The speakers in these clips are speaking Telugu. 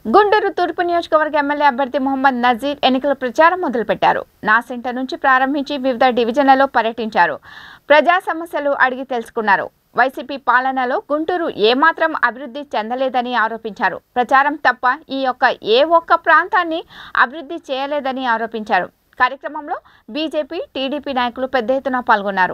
గుంటూరు తూర్పు నియోజకవర్గ ఎమ్మెల్యే అభ్యర్థి మొహమ్మద్ నజీర్ ఎన్నికల ప్రచారం మొదలుపెట్టారు నా సెంటర్ నుంచి ప్రారంభించి వివిధ డివిజన్లలో పర్యటించారు ప్రజా సమస్యలు అడిగి తెలుసుకున్నారు వైసీపీ పాలనలో గుంటూరు ఏమాత్రం అభివృద్ధి చెందలేదని ఆరోపించారు ప్రచారం తప్ప ఈ యొక్క ఏ ఒక్క ప్రాంతాన్ని అభివృద్ధి చేయలేదని ఆరోపించారు కార్యక్రమంలో బీజేపీ టీడీపీ నాయకులు పెద్ద ఎత్తున పాల్గొన్నారు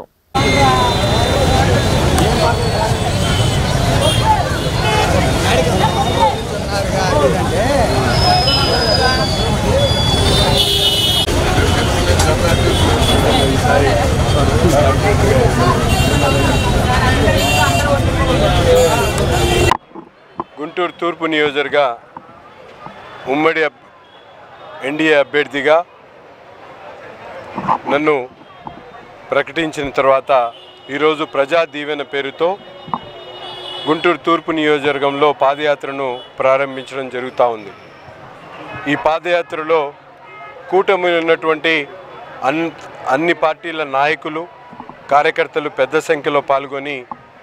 గుంటూరు తూర్పు నియోజకవర్గ ఉమ్మడి అబ్- ఎన్డీఏ అభ్యర్థిగా నన్ను ప్రకటించిన తర్వాత ఈరోజు ప్రజా దీవెన పేరుతో గుంటూరు తూర్పు నియోజకవర్గంలో పాదయాత్రను ప్రారంభించడం జరుగుతూ ఉంది ఈ పాదయాత్రలో కూటమి ఉన్నటువంటి అన్ అన్ని పార్టీల నాయకులు కార్యకర్తలు పెద్ద సంఖ్యలో పాల్గొని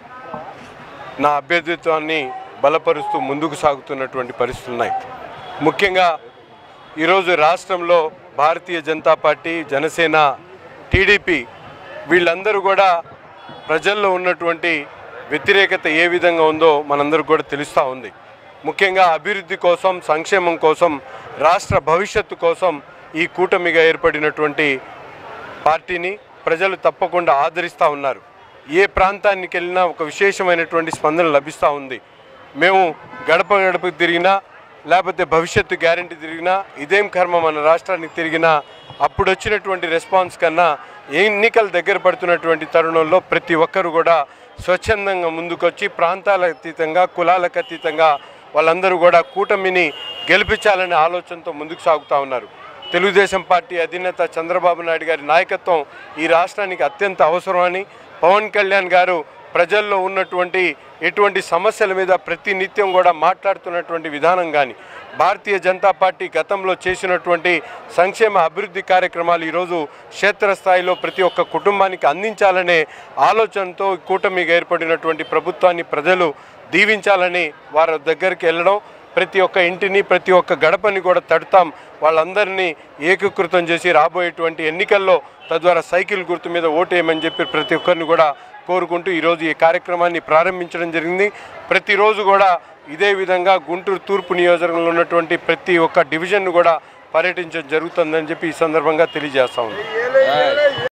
నా అభ్యర్థిత్వాన్ని బలపరుస్తూ ముందుకు సాగుతున్నటువంటి పరిస్థితులు ఉన్నాయి ముఖ్యంగా ఈరోజు రాష్ట్రంలో భారతీయ జనతా పార్టీ జనసేన టీడీపీ వీళ్ళందరూ కూడా ప్రజల్లో ఉన్నటువంటి వ్యతిరేకత ఏ విధంగా ఉందో మనందరూ కూడా తెలుస్తూ ఉంది ముఖ్యంగా అభివృద్ధి కోసం సంక్షేమం కోసం రాష్ట్ర భవిష్యత్తు కోసం ఈ కూటమిగా ఏర్పడినటువంటి పార్టీని ప్రజలు తప్పకుండా ఆదరిస్తూ ఉన్నారు ఏ ప్రాంతానికి వెళ్ళినా ఒక విశేషమైనటువంటి స్పందన లభిస్తూ ఉంది మేము గడప గడపకు తిరిగినా లేకపోతే భవిష్యత్తు గ్యారంటీ తిరిగినా ఇదేం కర్మ మన రాష్ట్రానికి తిరిగినా అప్పుడు వచ్చినటువంటి రెస్పాన్స్ కన్నా ఎన్నికలు దగ్గర పడుతున్నటువంటి తరుణంలో ప్రతి ఒక్కరు కూడా స్వచ్ఛందంగా ముందుకొచ్చి ప్రాంతాలకు అతీతంగా కులాలకు అతీతంగా వాళ్ళందరూ కూడా కూటమిని గెలిపించాలనే ఆలోచనతో ముందుకు సాగుతూ ఉన్నారు తెలుగుదేశం పార్టీ అధినేత చంద్రబాబు నాయుడు గారి నాయకత్వం ఈ రాష్ట్రానికి అత్యంత అవసరమని పవన్ కళ్యాణ్ గారు ప్రజల్లో ఉన్నటువంటి ఎటువంటి సమస్యల మీద ప్రతి నిత్యం కూడా మాట్లాడుతున్నటువంటి విధానం కానీ భారతీయ జనతా పార్టీ గతంలో చేసినటువంటి సంక్షేమ అభివృద్ధి కార్యక్రమాలు ఈరోజు క్షేత్రస్థాయిలో ప్రతి ఒక్క కుటుంబానికి అందించాలనే ఆలోచనతో ఈ కూటమిగా ఏర్పడినటువంటి ప్రభుత్వాన్ని ప్రజలు దీవించాలని వారి దగ్గరికి వెళ్ళడం ప్రతి ఒక్క ఇంటిని ప్రతి ఒక్క గడపని కూడా తడుతాం వాళ్ళందరినీ ఏకీకృతం చేసి రాబోయేటువంటి ఎన్నికల్లో తద్వారా సైకిల్ గుర్తు మీద ఓటేయమని చెప్పి ప్రతి ఒక్కరిని కూడా కోరుకుంటూ ఈరోజు ఈ కార్యక్రమాన్ని ప్రారంభించడం జరిగింది ప్రతిరోజు కూడా ఇదే విధంగా గుంటూరు తూర్పు నియోజకవర్గంలో ఉన్నటువంటి ప్రతి ఒక్క డివిజన్ను కూడా పర్యటించడం జరుగుతుందని చెప్పి ఈ సందర్భంగా తెలియజేస్తా ఉంది